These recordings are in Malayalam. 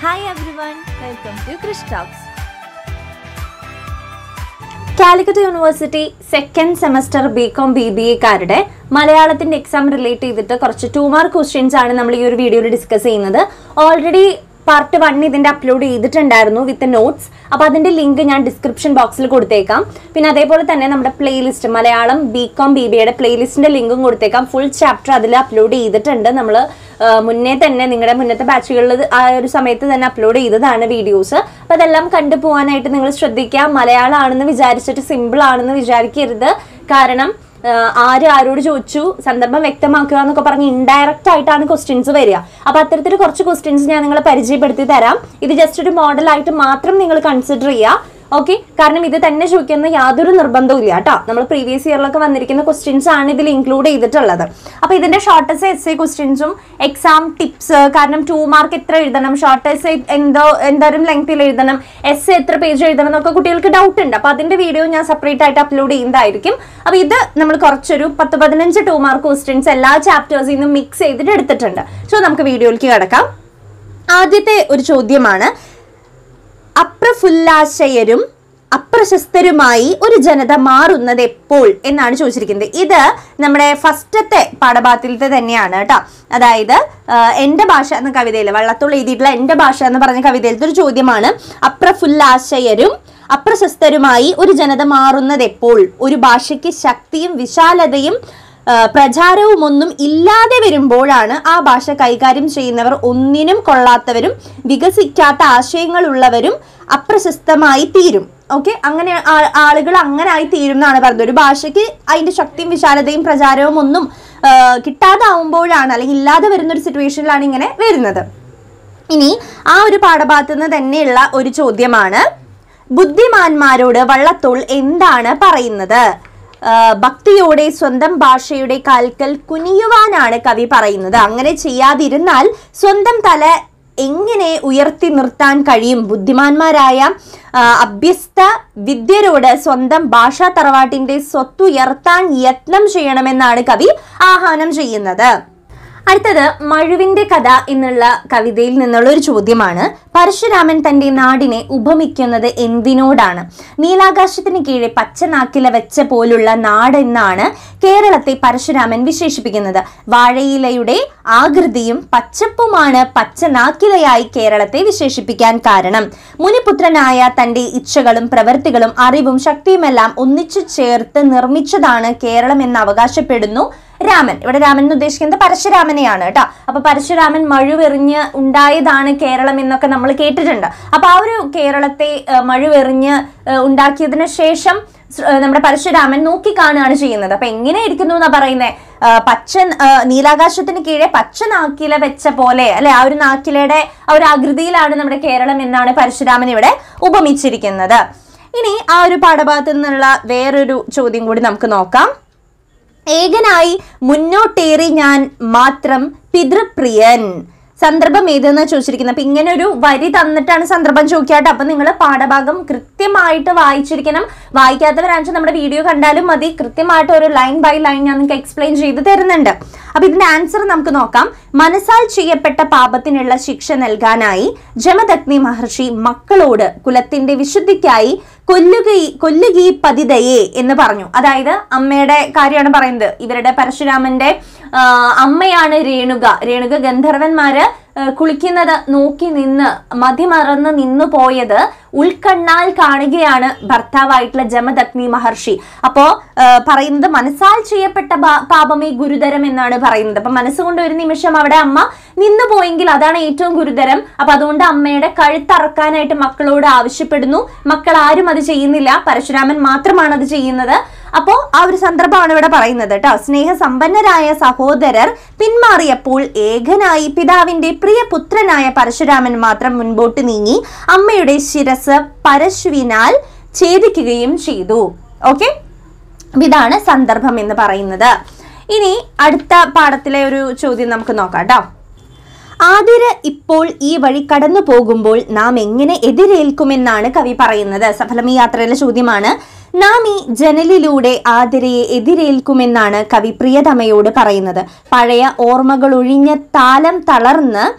hi everyone welcome to Krish talks Calicut university second semester B com B B എക്കാരുടെ മലയാളത്തിന്റെ എക്സാം റിലേറ്റ് ചെയ്തിട്ട് കുറച്ച് ടു മാർക്ക് ക്വസ്റ്റ്യൻസ് ആണ് നമ്മൾ ഈ ഒരു വീഡിയോയിൽ ഡിസ്കസ് ചെയ്യുന്നത് ഓൾറെഡി പാർട്ട് വൺ ഇതിന്റെ അപ്ലോഡ് ചെയ്തിട്ടുണ്ടായിരുന്നു വിത്ത് നോട്ട്സ് അപ്പോൾ അതിന്റെ ലിങ്ക് ഞാൻ ഡിസ്ക്രിപ്ഷൻ ബോക്സിൽ കൊടുത്തേക്കാം പിന്നെ അതേപോലെ തന്നെ നമ്മുടെ playlist Malayalam B com B B എയുടെ പ്ലേലിസ്റ്റിന്റെ ലിങ്കും കൊടുത്തേക്കാം ഫുൾ ചാപ്റ്റർ അതിൽ അപ്ലോഡ് ചെയ്തിട്ടുണ്ട് നമ്മൾ മുന്നേ തന്നെ നിങ്ങളുടെ മുന്നത്തെ ബാച്ചുകളിൽ ആ ഒരു സമയത്ത് തന്നെ അപ്ലോഡ് ചെയ്തതാണ് വീഡിയോസ് അപ്പോൾ അതെല്ലാം കണ്ടു പോകാനായിട്ട് നിങ്ങൾ ശ്രദ്ധിക്കുക മലയാളം ആണെന്ന് വിചാരിച്ചിട്ട് സിമ്പിൾ ആണെന്ന് വിചാരിക്കരുത് കാരണം ആഹ് ആര് ആരോട് ചോദിച്ചു സന്ദർഭം വ്യക്തമാക്കുക എന്നൊക്കെ പറഞ്ഞ് ഇൻഡയറക്റ്റ് ആയിട്ടാണ് ക്വസ്റ്റ്യൻസ് വരിക അപ്പൊ അത്തരത്തിൽ കുറച്ച് ക്വസ്റ്റ്യൻസ് ഞാൻ നിങ്ങളെ പരിചയപ്പെടുത്തി തരാം ഇത് ജസ്റ്റ് ഒരു മോഡലായിട്ട് മാത്രം നിങ്ങൾ കൺസിഡർ ചെയ്യുക ഓക്കെ കാരണം ഇത് തന്നെ ചോദിക്കുന്ന യാതൊരു നിർബന്ധവും ഇല്ല കേട്ടോ നമ്മൾ പ്രീവിയസ് ഇയറിലൊക്കെ വന്നിരിക്കുന്ന ക്വസ്റ്റ്യൻസ് ആണ് ഇതിൽ ഇൻക്ലൂഡ് ചെയ്തിട്ടുള്ളത് അപ്പൊ ഇതിന്റെ ഷോർട്ടസ്റ്റ് എസ് എ ക്വസ്റ്റ്യൻസും എക്സാം ടിപ്സ് കാരണം ടു മാർക്ക് എത്ര എഴുതണം ഷോർട്ടസ്റ്റ് എന്തോ എന്തോരം ലെങ്ത്തിൽ എഴുതണം എസ് എത്ര പേജ് എഴുതണം എന്നൊക്കെ കുട്ടികൾക്ക് ഡൗട്ട് ഉണ്ട് അപ്പൊ അതിന്റെ വീഡിയോ ഞാൻ സെപ്പറേറ്റ് ആയിട്ട് അപ്ലോഡ് ചെയ്യുന്നതായിരിക്കും അപ്പൊ ഇത് നമ്മൾ കുറച്ചൊരു പത്ത് പതിനഞ്ച് ടു മാർക്ക് ക്വസ്റ്റ്യൻസ് എല്ലാ ചാപ്റ്റേഴ്സിൽ നിന്നും മിക്സ് ചെയ്തിട്ട് എടുത്തിട്ടുണ്ട് സോ നമുക്ക് വീഡിയോയിലേക്ക് കിടക്കാം ആദ്യത്തെ ഒരു ചോദ്യമാണ് അപ്രഫുല്ലാശയരും അപ്രശസ്തരുമായി ഒരു ജനത മാറുന്നത് എപ്പോൾ എന്നാണ് ചോദിച്ചിരിക്കുന്നത് ഇത് നമ്മുടെ ഫസ്റ്റത്തെ പാഠഭാഗത്തിലത്തെ തന്നെയാണ് കേട്ടോ അതായത് ആ, എൻ്റെ ഭാഷ എന്ന കവിതയിൽ വള്ളത്തോൾ എഴുതിയിട്ടുള്ള എൻ്റെ ഭാഷ എന്ന് പറഞ്ഞ കവിതയിലത്തെ ഒരു ചോദ്യമാണ് അപ്രഫുല്ലാശയരും അപ്രശസ്തരുമായി ഒരു ജനത മാറുന്നത് എപ്പോൾ ഒരു ഭാഷയ്ക്ക് ശക്തിയും വിശാലതയും ആ, പ്രചാരവും ഒന്നും ഇല്ലാതെ വരുമ്പോഴാണ് ആ ഭാഷ കൈകാര്യം ചെയ്യുന്നവർ ഒന്നിനും കൊള്ളാത്തവരും വികസിക്കാത്ത ആശയങ്ങളുള്ളവരും അപ്രശസ്തമായി തീരും ഓക്കെ അങ്ങനെ ആ- ആളുകൾ അങ്ങനെ ആയി തീരും എന്നാണ് പറഞ്ഞത് ഒരു ഭാഷയ്ക്ക് അതിന്റെ ശക്തിയും വിശാലതയും പ്രചാരവും ഒന്നും ആ, കിട്ടാതാവുമ്പോഴാണ് അല്ലെങ്കിൽ ഇല്ലാതെ വരുന്ന ഒരു സിറ്റുവേഷനിലാണ് ഇങ്ങനെ വരുന്നത് ഇനി ആ ഒരു പാഠഭാഗത്ത് നിന്ന് തന്നെയുള്ള ഒരു ചോദ്യമാണ് ബുദ്ധിമാന്മാരോട് വള്ളത്തോൾ എന്താണ് പറയുന്നത് ആ, ഭക്തിയോടെ സ്വന്തം ഭാഷയുടെ കാൽക്കൽ കുനിയുവാനാണ് കവി പറയുന്നത് അങ്ങനെ ചെയ്യാതിരുന്നാൽ സ്വന്തം തല എങ്ങനെ ഉയർത്തി നിർത്താൻ കഴിയും ബുദ്ധിമാന്മാരായ ആ, അഭ്യസ്ത വിദ്യരോട് സ്വന്തം ഭാഷാ തറവാട്ടിന്റെ സ്വത്തുയർത്താൻ യത്നം ചെയ്യണമെന്നാണ് കവി ആഹ്വാനം ചെയ്യുന്നത് അടുത്തത് മഴുവിന്റെ കഥ എന്നുള്ള കവിതയിൽ നിന്നുള്ള ഒരു ചോദ്യമാണ് പരശുരാമൻ തന്റെ നാടിനെ ഉപമിക്കുന്നത് എന്തിനോടാണ് നീലാകാശത്തിന് കീഴെ പച്ചനാക്കില വെച്ച പോലുള്ള നാട് എന്നാണ് കേരളത്തെ പരശുരാമൻ വിശേഷിപ്പിക്കുന്നത് വാഴയിലയുടെ ആകൃതിയും പച്ചപ്പുമാണ് പച്ചനാക്കിലയായി കേരളത്തെ വിശേഷിപ്പിക്കാൻ കാരണം മുനിപുത്രനായ തന്റെ ഇച്ഛകളും പ്രവൃത്തികളും അറിവും ശക്തിയുമെല്ലാം ഒന്നിച്ചു ചേർത്ത് നിർമ്മിച്ചതാണ് കേരളം എന്ന് അവകാശപ്പെടുന്നു രാമൻ ഇവിടെ രാമൻ എന്ന് ഉദ്ദേശിക്കുന്നത് പരശുരാമനെയാണ് കേട്ടോ അപ്പൊ പരശുരാമൻ മഴുവെറിഞ്ഞ് ഉണ്ടായതാണ് കേരളം എന്നൊക്കെ നമ്മൾ കേട്ടിട്ടുണ്ട് അപ്പൊ ആ ഒരു കേരളത്തെ ആ, മഴുവെറിഞ്ഞ് ആ, ഉണ്ടാക്കിയതിന് ശേഷം സ്- ആ, നമ്മുടെ പരശുരാമൻ നോക്കിക്കാണുകയാണ് ചെയ്യുന്നത് അപ്പൊ എങ്ങനെ ഇരിക്കുന്നു എന്നാ പറയുന്നത് പച്ച ആ, നീലാകാശത്തിന് കീഴെ പച്ച നാക്കില വെച്ച പോലെ അല്ലെ ആ ഒരു നാക്കിലയുടെ ആ ഒരു ആകൃതിയിലാണ് നമ്മുടെ കേരളം എന്നാണ് പരശുരാമൻ ഇവിടെ ഉപമിച്ചിരിക്കുന്നത് ഇനി ആ ഒരു പാഠഭാഗത്ത് നിന്നുള്ള വേറൊരു ചോദ്യം കൂടി നമുക്ക് നോക്കാം ഏകനായി മുന്നോട്ടേറി ഞാൻ മാത്രം പിതൃപ്രിയൻ സന്ദർഭം ഏതെന്ന് ചോദിച്ചിരിക്കുന്നത് അപ്പൊ ഇങ്ങനെ ഒരു വരി തന്നിട്ടാണ് സന്ദർഭം ചോദിക്കാട്ടോ അപ്പൊ നിങ്ങൾ പാഠഭാഗം കൃത്യമായിട്ട് വായിച്ചിരിക്കണം വായിക്കാത്തവരാണെന്ന് നമ്മുടെ വീഡിയോ കണ്ടാലും മതി കൃത്യമായിട്ട് ഒരു ലൈൻ ബൈ ലൈൻ ഞാൻ നിങ്ങൾക്ക് എക്സ്പ്ലെയിൻ ചെയ്ത് തരുന്നുണ്ട് അപ്പൊ ഇതിന്റെ ആൻസർ നമുക്ക് നോക്കാം മനസ്സാൽ ചെയ്യപ്പെട്ട പാപത്തിനുള്ള ശിക്ഷ നൽകാനായി ജമദഗ്നി മഹർഷി മക്കളോട് കുലത്തിന്റെ വിശുദ്ധിക്കായി കൊല്ലുകയി കൊല്ലുകീ പതിതയെ എന്ന് പറഞ്ഞു അതായത് അമ്മയുടെ കാര്യമാണ് പറയുന്നത് ഇവരുടെ പരശുരാമന്റെ ആ, അമ്മയാണ് രേണുക രേണുക ഗന്ധർവന്മാര് ആ, കുളിക്കുന്നത് നോക്കി നിന്ന് മതിമറന്ന് നിന്നു പോയത് ഉൾക്കണ്ണാൽ കാണുകയാണ് ഭർത്താവായിട്ടുള്ള ജമദഗ്നി മഹർഷി അപ്പോ ആ, പറയുന്നത് മനസ്സാൽ ചെയ്യപ്പെട്ട പാ- പാപമേ ഗുരുതരം എന്നാണ് പറയുന്നത് അപ്പൊ മനസ്സുകൊണ്ട് ഒരു നിമിഷം അവിടെ അമ്മ നിന്നു പോയെങ്കിൽ അതാണ് ഏറ്റവും ഗുരുതരം അപ്പൊ അതുകൊണ്ട് അമ്മയുടെ കഴുത്തറക്കാനായിട്ട് മക്കളോട് ആവശ്യപ്പെടുന്നു മക്കൾ ആരും അത് ചെയ്യുന്നില്ല പരശുരാമൻ മാത്രമാണ് അത് ചെയ്യുന്നത് അപ്പോ ആ ഒരു സന്ദർഭമാണ് ഇവിടെ പറയുന്നത് കേട്ടോ സ്നേഹസമ്പന്നരായ സഹോദരർ പിന്മാറിയപ്പോൾ ഏകനായി പിതാവിന്റെ പ്രിയ പുത്രനായ പരശുരാമൻ മാത്രം മുൻപോട്ട് നീങ്ങി അമ്മയുടെ ശിരസ് പരശുവിനാൽ ഛേദിക്കുകയും ചെയ്തു ഓക്കെ ഇതാണ് സന്ദർഭം എന്ന് പറയുന്നത് ഇനി അടുത്ത പാഠത്തിലെ ഒരു ചോദ്യം നമുക്ക് നോക്കാം കേട്ടോ ആതിര ഇപ്പോൾ ഈ വഴി കടന്നു പോകുമ്പോൾ നാം എങ്ങനെ എതിരേൽക്കുമെന്നാണ് കവി പറയുന്നത് സഫലം ഈ യാത്രയിലെ ചോദ്യമാണ് നാം ഈ ജനലിലൂടെ ആതിരയെ എതിരേൽക്കുമെന്നാണ് കവി പ്രിയതമയോട് പറയുന്നത് പഴയ ഓർമ്മകൾ ഒഴിഞ്ഞ താലം തളർന്ന്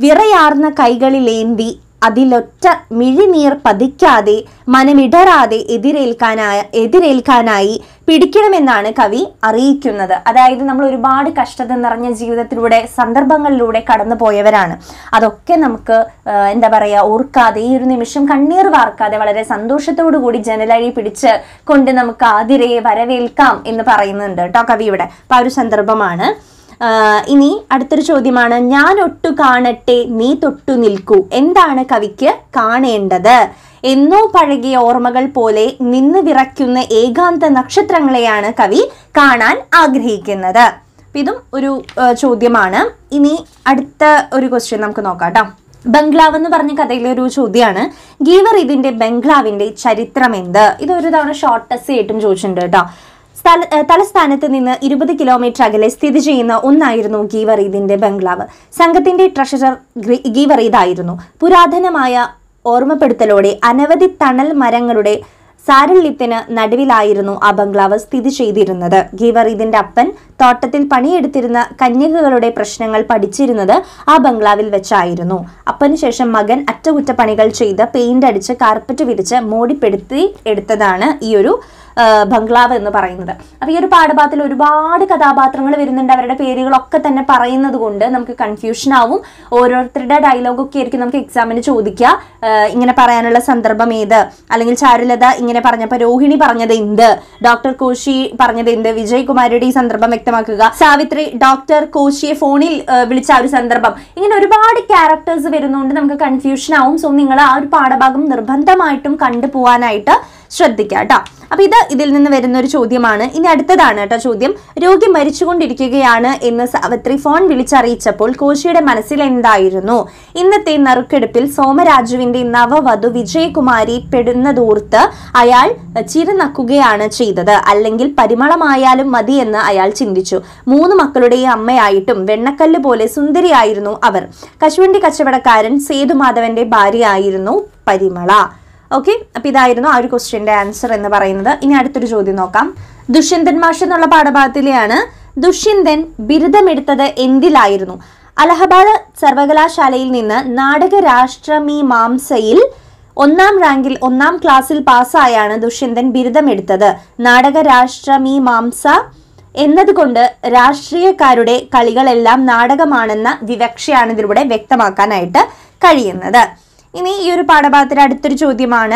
വിറയാർന്ന കൈകളിലേന്തി അതിലൊറ്റ മിഴിനീർ പതിക്കാതെ മനമിടറാതെ എതിരേൽക്കാനായ എതിരേൽക്കാനായി പിടിക്കണമെന്നാണ് കവി അറിയിക്കുന്നത് അതായത് നമ്മൾ ഒരുപാട് കഷ്ടത നിറഞ്ഞ ജീവിതത്തിലൂടെ സന്ദർഭങ്ങളിലൂടെ കടന്നു പോയവരാണ് അതൊക്കെ നമുക്ക് ആ, എന്താ പറയുക ഓർക്കാതെ ഈ ഒരു നിമിഷം കണ്ണീർ വാർക്കാതെ വളരെ സന്തോഷത്തോടു കൂടി ജനലഴി പിടിച്ച് കൊണ്ട് നമുക്ക് ആതിരയെ വരവേൽക്കാം എന്ന് പറയുന്നുണ്ട് കേട്ടോ കവി ഇവിടെ അപ്പൊ ആ ഒരു സന്ദർഭമാണ് ആ, ഇനി അടുത്തൊരു ചോദ്യമാണ് ഞാൻ ഒട്ടു കാണട്ടെ നീ തൊട്ടു നിൽക്കൂ എന്താണ് കവിക്ക് കാണേണ്ടത് എന്നോ പഴകിയ ഓർമ്മകൾ പോലെ നിന്ന് വിറയ്ക്കുന്ന ഏകാന്ത നക്ഷത്രങ്ങളെയാണ് കവി കാണാൻ ആഗ്രഹിക്കുന്നത് അപ്പൊ ഇതും ഒരു ആ, ചോദ്യമാണ് ഇനി അടുത്ത ഒരു ക്വസ്റ്റ്യൻ നമുക്ക് നോക്കാം കേട്ടോ ബംഗ്ലാവ് എന്ന് പറഞ്ഞ കഥയിലെ ഒരു ചോദ്യമാണ് ഗീവർ ഇതിന്റെ ബംഗ്ലാവിന്റെ ചരിത്രം എന്ത് ഇത് ഒരു തവണ ഷോർട്ടസ്റ്റ് ആയിട്ടും ചോദിച്ചിട്ടുണ്ട് കേട്ടോ സ്ഥല ഏഹ് തലസ്ഥാനത്ത് നിന്ന് ഇരുപത് കിലോമീറ്റർ അകലെ സ്ഥിതി ചെയ്യുന്ന ഒന്നായിരുന്നു ഗീവറീദിന്റെ ബംഗ്ലാവ് സംഘത്തിന്റെ ട്രഷറർ ഗ്രി- ഗീവറീദായിരുന്നു പുരാതനമായ ഓർമ്മപ്പെടുത്തലോടെ അനവധി തണൽ മരങ്ങളുടെ സാരല്യത്തിന് നടുവിലായിരുന്നു ആ ബംഗ്ലാവ് സ്ഥിതി ചെയ്തിരുന്നത് ഗീവറീദിന്റെ അപ്പൻ തോട്ടത്തിൽ പണിയെടുത്തിരുന്ന കന്യകകളുടെ പ്രശ്നങ്ങൾ പഠിച്ചിരുന്നത് ആ ബംഗ്ലാവിൽ വെച്ചായിരുന്നു അപ്പന് ശേഷം മകൻ അറ്റകുറ്റപ്പണികൾ ചെയ്ത് പെയിന്റ് അടിച്ച് കാർപ്പറ്റ് വിരിച്ച് മോടിപ്പെടുത്തി എടുത്തതാണ് ഈ ഒരു ആ, ബംഗ്ലാവ് എന്ന് പറയുന്നത് അപ്പൊ ഈ ഒരു പാഠഭാഗത്തിൽ ഒരുപാട് കഥാപാത്രങ്ങൾ വരുന്നുണ്ട് അവരുടെ പേരുകളൊക്കെ തന്നെ പറയുന്നത് കൊണ്ട് നമുക്ക് കൺഫ്യൂഷൻ ആവും ഓരോരുത്തരുടെ ഡയലോഗൊക്കെ ആയിരിക്കും നമുക്ക് എക്സാമിന് ചോദിക്കുക ആ, ഇങ്ങനെ പറയാനുള്ള സന്ദർഭം ഏത് അല്ലെങ്കിൽ ചാരുലത ഇങ്ങനെ പറഞ്ഞപ്പോ രോഹിണി പറഞ്ഞത് എന്ത് ഡോക്ടർ കോശി പറഞ്ഞത് എന്ത് വിജയ് കുമാരിയുടെ ഈ സന്ദർഭം വ്യക്തമാക്കുക സാവിത്രി ഡോക്ടർ കോശിയെ ഫോണിൽ ആ, വിളിച്ച ആ ഒരു സന്ദർഭം ഇങ്ങനെ ഒരുപാട് ക്യാരക്ടേഴ്സ് വരുന്നതുകൊണ്ട് നമുക്ക് കൺഫ്യൂഷൻ ആവും സോ നിങ്ങൾ ആ ഒരു പാഠഭാഗം നിർബന്ധമായിട്ടും കണ്ടുപോകാനായിട്ട് ശ്രദ്ധിക്കുക കേട്ടോ അപ്പൊ ഇത് ഇതിൽ നിന്ന് വരുന്ന ഒരു ചോദ്യമാണ് ഇനി അടുത്തതാണ് കേട്ടോ ചോദ്യം രോഗി മരിച്ചുകൊണ്ടിരിക്കുകയാണ് എന്ന് സാവിത്രി ഫോൺ വിളിച്ചറിയിച്ചപ്പോൾ കോശിയുടെ മനസ്സിൽ എന്തായിരുന്നു ഇന്നത്തെ നറുക്കെടുപ്പിൽ സോമരാജുവിന്റെ നവവധു വിജയകുമാരി പെടുന്നതോർത്ത് അയാൾ ചിരനക്കുകയാണ് ചെയ്തത് അല്ലെങ്കിൽ പരിമളമായാലും മതിയെന്ന് അയാൾ ചിന്തിച്ചു മൂന്ന് മക്കളുടെയും അമ്മയായിട്ടും വെണ്ണക്കല്ല് പോലെ സുന്ദരിയായിരുന്നു അവർ കശുവണ്ടി കച്ചവടക്കാരൻ സേതുമാധവന്റെ ഭാര്യയായിരുന്നു പരിമള ഓക്കെ അപ്പൊ ഇതായിരുന്നു ആ ഒരു ക്വസ്റ്റ്യന്റെ ആൻസർ എന്ന് പറയുന്നത് ഇനി അടുത്തൊരു ചോദ്യം നോക്കാം ദുഷ്യന്തൻ മാഷ് എന്നുള്ള പാഠഭാഗത്തിലെയാണ് ദുഷ്യന്തൻ ബിരുദമെടുത്തത് എന്തിലായിരുന്നു അലഹബാദ് സർവകലാശാലയിൽ നിന്ന് നാടക രാഷ്ട്രമീമാംസയിൽ ഒന്നാം റാങ്കിൽ ഒന്നാം ക്ലാസ്സിൽ പാസ്സായാണ് ദുഷ്യന്തൻ ബിരുദമെടുത്തത് നാടക രാഷ്ട്രമീമാംസ എന്നതുകൊണ്ട് രാഷ്ട്രീയക്കാരുടെ കളികളെല്ലാം നാടകമാണെന്ന വിവക്ഷയാണ് ഇതിലൂടെ വ്യക്തമാക്കാനായിട്ട് കഴിയുന്നത് ഇനി ഈ ഒരു പാഠഭാഗത്തിലെ അടുത്തൊരു ചോദ്യമാണ്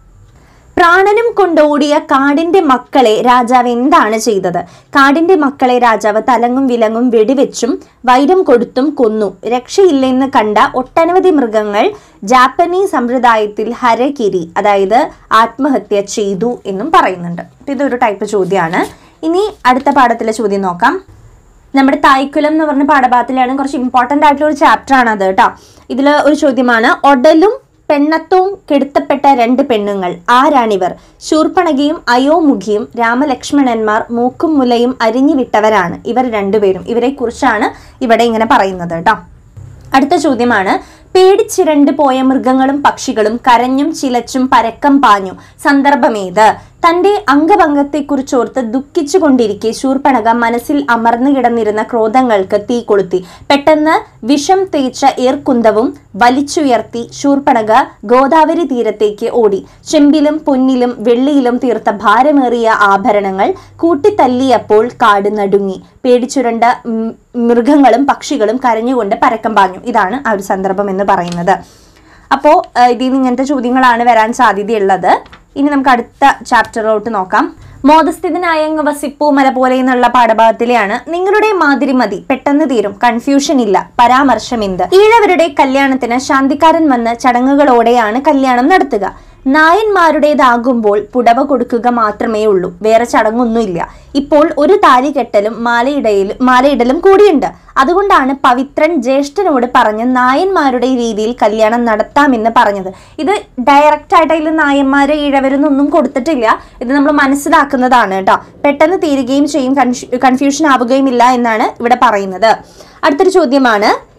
പ്രാണനും കൊണ്ടോടിയ കാടിന്റെ മക്കളെ രാജാവ് എന്താണ് ചെയ്തത് കാടിന്റെ മക്കളെ രാജാവ് തലങ്ങും വിലങ്ങും വെടിവെച്ചും വൈരം കൊടുത്തും കൊന്നു രക്ഷയില്ലെന്ന് കണ്ട ഒട്ടനവധി മൃഗങ്ങൾ ജാപ്പനീസ് സമ്പ്രദായത്തിൽ ഹരകിരി അതായത് ആത്മഹത്യ ചെയ്തു എന്നും പറയുന്നുണ്ട് അപ്പൊ ഇതൊരു ടൈപ്പ് ചോദ്യമാണ് ഇനി അടുത്ത പാഠത്തിലെ ചോദ്യം നോക്കാം നമ്മുടെ തായ്ക്കുലം എന്ന് പറഞ്ഞ പാഠഭാഗത്തിലാണ് കുറച്ച് ഇമ്പോർട്ടൻ്റ് ആയിട്ടുള്ള ഒരു ചാപ്റ്റർ ആണ് അത് കേട്ടോ ഇതിൽ ഒരു ചോദ്യമാണ് ഒടലും പെണ്ണത്തവും കെടുത്തപ്പെട്ട രണ്ട് പെണ്ണുങ്ങൾ ആരാണിവർ ശൂർപ്പണകയും അയോമുഖിയും രാമലക്ഷ്മണന്മാർ മൂക്കും മുലയും അരിഞ്ഞു വിട്ടവരാണ് ഇവർ രണ്ടുപേരും ഇവരെ കുറിച്ചാണ് ഇവിടെ ഇങ്ങനെ പറയുന്നത് കേട്ടോ അടുത്ത ചോദ്യമാണ് പേടിച്ചിരണ്ട് പോയ മൃഗങ്ങളും പക്ഷികളും കരഞ്ഞും ചിലച്ചും പരക്കം പാഞ്ഞു സന്ദർഭമേത് തന്റെ അംഗഭംഗത്തെക്കുറിച്ചോർത്ത് ദുഃഖിച്ചുകൊണ്ടിരിക്കെ ശൂർപ്പണക മനസ്സിൽ അമർന്നു കിടന്നിരുന്ന ക്രോധങ്ങൾക്ക് തീ കൊളുത്തി പെട്ടെന്ന് വിഷം തേച്ച ഏർക്കുന്തവും വലിച്ചുയർത്തി ശൂർപ്പണക ഗോദാവരി തീരത്തേക്ക് ഓടി ചെമ്പിലും പൊന്നിലും വെള്ളിയിലും തീർത്ത ഭാരമേറിയ ആഭരണങ്ങൾ കൂട്ടിത്തല്ലിയപ്പോൾ കാട് നടുങ്ങി പേടിച്ചുരണ്ട ഉം, മൃഗങ്ങളും പക്ഷികളും കരഞ്ഞുകൊണ്ട് പരക്കം പാഞ്ഞു ഇതാണ് ആ ഒരു സന്ദർഭം എന്ന് പറയുന്നത് അപ്പോൾ ഇതിൽ നിന്ന് ഇങ്ങനത്തെ ചോദ്യങ്ങളാണ് വരാൻ സാധ്യതയുള്ളത് ഇനി നമുക്ക് അടുത്ത ചാപ്റ്ററിലോട്ട് നോക്കാം മോദസ്ഥിതനായ അങ്ങ് വസിപ്പൂ മല പോലെ എന്നുള്ള പാഠഭാഗത്തിലെയാണ് നിങ്ങളുടെ മാതിരി മതി പെട്ടെന്ന് തീരും കൺഫ്യൂഷൻ ഇല്ല പരാമർശം എന്ത് ഈഴവരുടെ കല്യാണത്തിന് ശാന്തിക്കാരൻ വന്ന് ചടങ്ങുകളോടെയാണ് കല്യാണം നടത്തുക നായന്മാരുടേതാകുമ്പോൾ പുടവ കൊടുക്കുക മാത്രമേ ഉള്ളൂ വേറെ ചടങ്ങൊന്നുമില്ല ഇപ്പോൾ ഒരു താലി കെട്ടലും മാലയിടയിലും മാലയിടലും കൂടിയുണ്ട് അതുകൊണ്ടാണ് പവിത്രൻ ജ്യേഷ്ഠനോട് പറഞ്ഞ് നായന്മാരുടെ രീതിയിൽ കല്യാണം നടത്താമെന്ന് പറഞ്ഞത് ഇത് ഡയറക്റ്റ് ആയിട്ട് അതിൽ നായന്മാര് ഇഴവരെന്നൊന്നും കൊടുത്തിട്ടില്ല ഇത് നമ്മൾ മനസ്സിലാക്കുന്നതാണ് കേട്ടോ പെട്ടെന്ന് തീരുകയും ചെയ്യും കൺഫ്യൂഷൻ ആവുകയും ഇല്ല എന്നാണ് ഇവിടെ പറയുന്നത് അടുത്തൊരു ചോദ്യമാണ്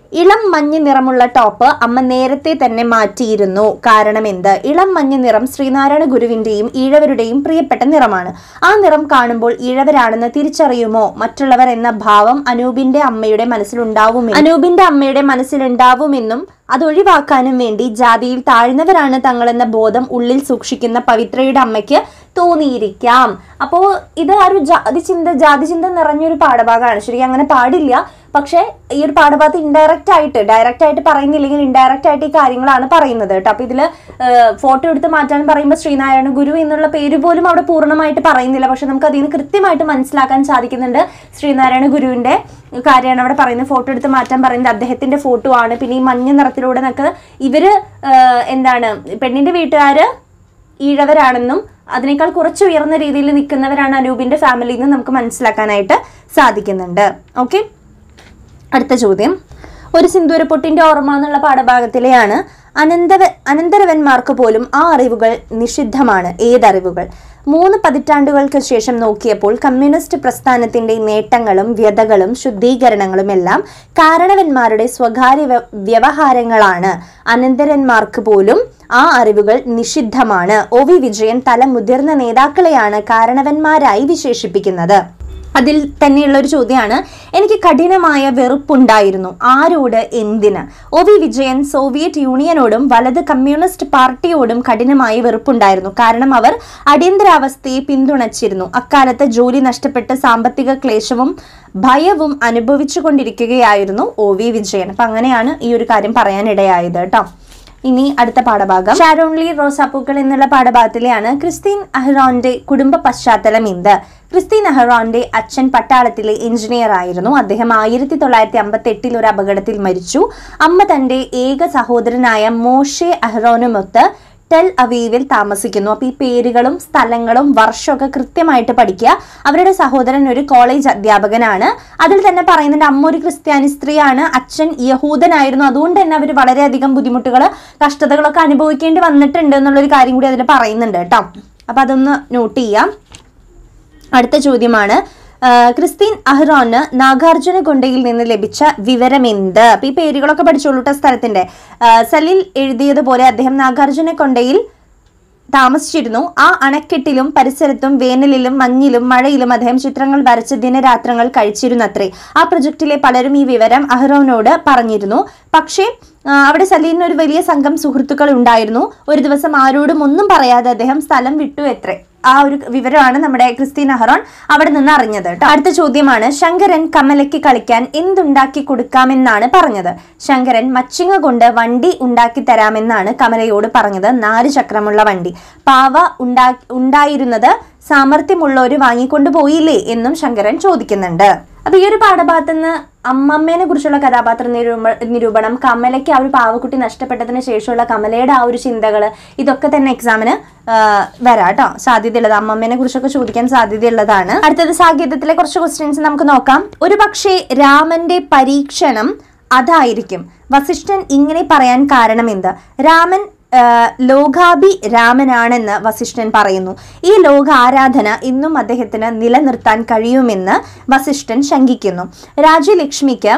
ഇളം മഞ്ഞ നിറമുള്ള ടോപ്പ് അമ്മ നേരത്തെ തന്നെ മാറ്റിയിരുന്നു കാരണം എന്ത് ഇളം മഞ്ഞ നിറം ശ്രീനാരായണ ഗുരുവിന്റെയും ഈഴവരുടെയും പ്രിയപ്പെട്ട നിറമാണ് ആ നിറം കാണുമ്പോൾ ഈഴവരാണെന്ന് തിരിച്ചറിയുമോ മറ്റുള്ളവർ എന്ന ഭാവം അനൂപിന്റെ അമ്മയുടെ മനസ്സിലുണ്ടാവുമെന്നും അനൂപിന്റെ അമ്മയുടെ മനസ്സിലുണ്ടാവുമെന്നും അത് ഒഴിവാക്കാനും വേണ്ടി ജാതിയിൽ താഴ്ന്നവരാണ് തങ്ങളെന്ന ബോധം ഉള്ളിൽ സൂക്ഷിക്കുന്ന പവിത്രയുടെ അമ്മയ്ക്ക് തോന്നിയിരിക്കാം അപ്പോൾ ഇത് ആ ഒരു ജാതി ചിന്ത ജാതി ചിന്ത നിറഞ്ഞൊരു പാഠഭാഗമാണ് ശരിക്കും അങ്ങനെ പാടില്ല പക്ഷേ ഈ ഒരു പാഠഭാഗത്ത് ഇൻഡയറക്റ്റ് ആയിട്ട് ഡയറക്റ്റ് ആയിട്ട് പറയുന്നില്ലെങ്കിൽ ഇൻഡയറക്റ്റ് ആയിട്ട് ഈ കാര്യങ്ങളാണ് പറയുന്നത് കേട്ടോ അപ്പൊ ഇതില് ഫോട്ടോ എടുത്ത് മാറ്റാൻ പറയുമ്പോൾ ശ്രീനാരായണ ഗുരു എന്നുള്ള പേര് പോലും അവിടെ പൂർണ്ണമായിട്ട് പറയുന്നില്ല പക്ഷെ നമുക്ക് അതിൽ നിന്ന് കൃത്യമായിട്ട് മനസ്സിലാക്കാൻ സാധിക്കുന്നുണ്ട് ശ്രീനാരായണ ഗുരുവിന്റെ കാര്യമാണ് അവിടെ പറയുന്നത് ഫോട്ടോ എടുത്ത് മാറ്റാൻ പറയുന്നത് അദ്ദേഹത്തിന്റെ ഫോട്ടോ ആണ് പിന്നെ ഈ മഞ്ഞ നിറത്തിലൂടെ നമുക്ക് ഇവര് ആ, എന്താണ് പെണ്ണിന്റെ വീട്ടുകാര് ഈഴവരാണെന്നും അതിനേക്കാൾ കുറച്ച് ഉയർന്ന രീതിയിൽ നിൽക്കുന്നവരാണ് അനൂപിന്റെ ഫാമിലിയിൽ നിന്ന് നമുക്ക് മനസ്സിലാക്കാനായിട്ട് സാധിക്കുന്നുണ്ട് ഓക്കെ അടുത്ത ചോദ്യം ഒരു സിന്ദൂര പൊട്ടിന്റെ ഓർമ്മ എന്നുള്ള പാഠഭാഗത്തിലെയാണ് അനന്തവ അനന്തരവന്മാർക്ക് പോലും ആ അറിവുകൾ നിഷിദ്ധമാണ് ഏതറിവുകൾ മൂന്ന് പതിറ്റാണ്ടുകൾക്ക് ശേഷം നോക്കിയപ്പോൾ കമ്മ്യൂണിസ്റ്റ് പ്രസ്ഥാനത്തിന്റെ നേട്ടങ്ങളും വ്യതകളും ശുദ്ധീകരണങ്ങളും എല്ലാം കാരണവന്മാരുടെ സ്വകാര്യ വ്യ- വ്യവഹാരങ്ങളാണ് അനന്തരന്മാർക്ക് പോലും ആ അറിവുകൾ നിഷിദ്ധമാണ് ഒ വി വിജയൻ പല മുതിർന്ന നേതാക്കളെയാണ് കാരണവന്മാരായി വിശേഷിപ്പിക്കുന്നത് അതിൽ തന്നെയുള്ള ഒരു ചോദ്യമാണ് എനിക്ക് കഠിനമായ വെറുപ്പുണ്ടായിരുന്നു ആരോട് എന്തിന് ഒ വി വിജയൻ സോവിയറ്റ് യൂണിയനോടും വലത് കമ്മ്യൂണിസ്റ്റ് പാർട്ടിയോടും കഠിനമായ വെറുപ്പുണ്ടായിരുന്നു കാരണം അവർ അടിയന്തരാവസ്ഥയെ പിന്തുണച്ചിരുന്നു അക്കാലത്ത് ജോലി നഷ്ടപ്പെട്ട് സാമ്പത്തിക ക്ലേശവും ഭയവും അനുഭവിച്ചു കൊണ്ടിരിക്കുകയായിരുന്നു ഒ വി വിജയൻ അപ്പൊ അങ്ങനെയാണ് ഈ ഒരു കാര്യം പറയാനിടയായത് കേട്ടോ ഇനി അടുത്ത പാഠഭാഗം ഷാരോൺലി റോസാപ്പൂക്കൾ എന്നുള്ള പാഠഭാഗത്തിലെയാണ് ക്രിസ്റ്റീൻ അഹ്റോന്റെ കുടുംബ പശ്ചാത്തലം എന്ത് ക്രിസ്റ്റീൻ അഹ്റോന്റെ അച്ഛൻ പട്ടാളത്തിലെ എഞ്ചിനീയർ ആയിരുന്നു അദ്ദേഹം ആയിരത്തി തൊള്ളായിരത്തി അമ്പത്തി എട്ടിൽ ഒരു അപകടത്തിൽ മരിച്ചു അമ്മ തന്റെ ഏക സഹോദരനായ മോഷെ അഹ്റോനുമൊത്ത് ടെൽ അവീവിൽ താമസിക്കുന്നു അപ്പൊ ഈ പേരുകളും സ്ഥലങ്ങളും വർഷമൊക്കെ കൃത്യമായിട്ട് പഠിക്കുക അവരുടെ സഹോദരൻ ഒരു കോളേജ് അധ്യാപകനാണ് അതിൽ തന്നെ പറയുന്നുണ്ട് അമ്മ ഒരു ക്രിസ്ത്യാനി സ്ത്രീയാണ് അച്ഛൻ യഹൂദനായിരുന്നു അതുകൊണ്ട് തന്നെ അവർ വളരെയധികം ബുദ്ധിമുട്ടുകൾ കഷ്ടതകളൊക്കെ അനുഭവിക്കേണ്ടി വന്നിട്ടുണ്ട് എന്നുള്ളൊരു കാര്യം കൂടി അതിൽ പറയുന്നുണ്ട് കേട്ടോ അപ്പൊ അതൊന്ന് നോട്ട് ചെയ്യാം അടുത്ത ചോദ്യമാണ് ആ, ക്രിസ്റ്റീൻ അഹ്റോന് നാഗാർജുന കൊണ്ടയിൽ നിന്ന് ലഭിച്ച വിവരമെന്ത് അപ്പൊ ഈ പേരുകളൊക്കെ പഠിച്ചോളൂ ട്ടോ സ്ഥലത്തിന്റെ ആ, സലിൽ എഴുതിയതുപോലെ അദ്ദേഹം നാഗാർജുന കൊണ്ടയിൽ താമസിച്ചിരുന്നു ആ അണക്കെട്ടിലും പരിസരത്തും വേനലിലും മഞ്ഞിലും മഴയിലും അദ്ദേഹം ചിത്രങ്ങൾ വരച്ച് ദിനരാത്രങ്ങൾ കഴിച്ചിരുന്നത്രേ ആ പ്രൊജക്റ്റിലെ പലരും ഈ വിവരം അഹ്റോനോട് പറഞ്ഞിരുന്നു പക്ഷേ ആ, അവിടെ സലീലിന് ഒരു വലിയ സംഘം സുഹൃത്തുക്കൾ ഉണ്ടായിരുന്നു ഒരു ദിവസം ആരോടും ഒന്നും പറയാതെ അദ്ദേഹം സ്ഥലം വിട്ടു എത്രേ ആ ഒരു വിവരമാണ് നമ്മുടെ ക്രിസ്റ്റീൻ അഹ്റോൺ അവിടെ നിന്ന് അറിഞ്ഞത് കേട്ടോ അടുത്ത ചോദ്യമാണ് ശങ്കരൻ കമലയ്ക്ക് കളിക്കാൻ എന്തുണ്ടാക്കി കൊടുക്കാമെന്നാണ് പറഞ്ഞത് ശങ്കരൻ മച്ചിങ്ങ കൊണ്ട് വണ്ടി ഉണ്ടാക്കി തരാമെന്നാണ് കമലയോട് പറഞ്ഞത് നാല് ചക്രമുള്ള വണ്ടി പാവ ഉണ്ടാ ഉണ്ടായിരുന്നത് സാമർഥ്യമുള്ളവര് വാങ്ങിക്കൊണ്ടു പോയില്ലേ എന്നും ശങ്കരൻ ചോദിക്കുന്നുണ്ട് അപ്പൊ ഈ ഒരു പാഠഭാഗത്ത് നിന്ന് അമ്മമ്മേനെ കുറിച്ചുള്ള കഥാപാത്ര നിരൂപ നിരൂപണം കമലയ്ക്ക് ആ ഒരു പാവക്കുട്ടി നഷ്ടപ്പെട്ടതിന് ശേഷമുള്ള കമലയുടെ ആ ഒരു ചിന്തകള് ഇതൊക്കെ തന്നെ എക്സാമിന് വരാം കേട്ടോ സാധ്യതയുള്ളത് അമ്മമ്മേനെ കുറിച്ചൊക്കെ ചോദിക്കാൻ സാധ്യതയുള്ളതാണ് അടുത്തത് സാഹിത്യത്തിലെ കുറച്ച് ക്വസ്റ്റ്യൻസ് നമുക്ക് നോക്കാം ഒരു പക്ഷേ രാമന്റെ പരീക്ഷണം അതായിരിക്കും വസിഷ്ഠൻ ഇങ്ങനെ പറയാൻ കാരണം എന്ത് രാമൻ ആ, ലോകാഭി രാമനാണെന്ന് വസിഷ്ഠൻ പറയുന്നു ഈ ലോക ആരാധന ഇന്നും അദ്ദേഹത്തിന് നിലനിർത്താൻ കഴിയുമെന്ന് വസിഷ്ഠൻ ശങ്കിക്കുന്നു രാജ്യലക്ഷ്മിക്ക്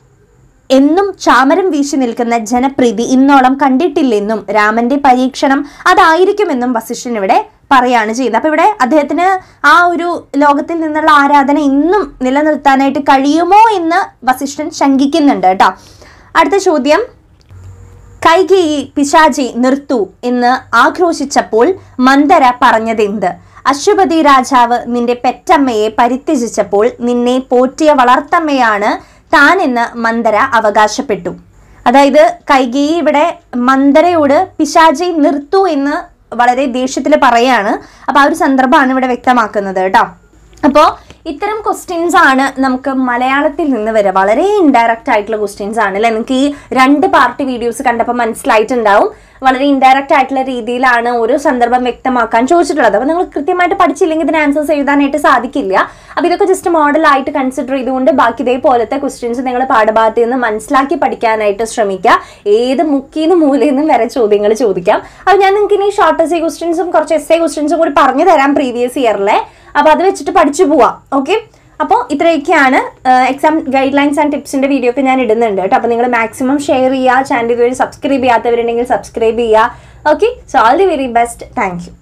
എന്നും ചാമരം വീശി നിൽക്കുന്ന ജനപ്രീതി ഇന്നോളം കണ്ടിട്ടില്ലെന്നും രാമന്റെ പരീക്ഷണം അതായിരിക്കുമെന്നും വസിഷ്ഠൻ ഇവിടെ പറയാണ് ചെയ്യുന്നത് അപ്പൊ ഇവിടെ അദ്ദേഹത്തിന് ആ ഒരു ലോകത്തിൽ നിന്നുള്ള ആരാധന ഇന്നും നിലനിർത്താനായിട്ട് കഴിയുമോ എന്ന് വസിഷ്ഠൻ ശങ്കിക്കുന്നുണ്ട് കേട്ടോ അടുത്ത ചോദ്യം കൈകേയി പിശാചി നിർത്തു എന്ന് ആക്രോശിച്ചപ്പോൾ മന്ദര പറഞ്ഞതെന്ത് അശ്വപതി രാജാവ് നിന്റെ പെറ്റമ്മയെ പരിത്യജിച്ചപ്പോൾ നിന്നെ പോറ്റിയ വളർത്തമ്മയാണ് താനെന്ന് മന്ദര അവകാശപ്പെട്ടു അതായത് കൈകേയി ഇവിടെ മന്ദരയോട് പിശാചി നിർത്തു എന്ന് വളരെ ദേഷ്യത്തിൽ പറയാണ് അപ്പൊ ആ ഒരു സന്ദർഭമാണ് ഇവിടെ വ്യക്തമാക്കുന്നത് കേട്ടോ അപ്പോൾ ഇത്തരം ക്വസ്റ്റ്യൻസ് ആണ് നമുക്ക് മലയാളത്തിൽ നിന്ന് വരിക വളരെ ഇൻഡയറക്റ്റ് ആയിട്ടുള്ള ക്വസ്റ്റ്യൻസ് ആണ് അല്ലെ നിങ്ങൾക്ക് ഈ രണ്ട് പാർട്ടി വീഡിയോസ് കണ്ടപ്പോൾ മനസ്സിലായിട്ടുണ്ടാവും വളരെ ഇൻഡയറക്റ്റ് ആയിട്ടുള്ള രീതിയിലാണ് ഓരോ സന്ദർഭം വ്യക്തമാക്കാൻ ചോദിച്ചിട്ടുള്ളത് അപ്പോൾ നിങ്ങൾ കൃത്യമായിട്ട് പഠിച്ചില്ലെങ്കിൽ ഇതിന് ആൻസേഴ്സ് എഴുതാനായിട്ട് സാധിക്കില്ല അപ്പോൾ ഇതൊക്കെ ജസ്റ്റ് മോഡലായിട്ട് കൺസിഡർ ചെയ്തുകൊണ്ട് ബാക്കി ഇതേപോലത്തെ ക്വസ്റ്റ്യൻസ് നിങ്ങൾ പാഠഭാഗത്ത് നിന്ന് മനസ്സിലാക്കി പഠിക്കാനായിട്ട് ശ്രമിക്കുക ഏത് മുക്കിന്ന് മൂലയിൽ നിന്നും വരെ ചോദ്യങ്ങൾ ചോദിക്കാം അപ്പോൾ ഞാൻ നിങ്ങൾക്ക് ഇനി ഷോർട്ട് എസ് ക്വസ്റ്റ്യൻസും കുറച്ച് എസ് എ ക്വസ്റ്റ്യൻസും കൂടി പറഞ്ഞു തരാം പ്രീവിയസ് ഇയറിലെ അപ്പൊ അത് വെച്ചിട്ട് പഠിച്ചു പോവാം ഓക്കെ അപ്പോൾ ഇത്രയൊക്കെയാണ് എക്സാം ഗൈഡ് ലൈൻസ് ആൻഡ് ടിപ്സിന്റെ വീഡിയോ ഒക്കെ ഞാൻ ഇടുന്നുണ്ട് കേട്ടോ അപ്പോൾ നിങ്ങൾ മാക്സിമം ഷെയർ ചെയ്യുക ചാനൽ ഇതുവരെ സബ്സ്ക്രൈബ് ചെയ്യാത്തവരുണ്ടെങ്കിൽ സബ്സ്ക്രൈബ് ചെയ്യുക okay so all the very best thank U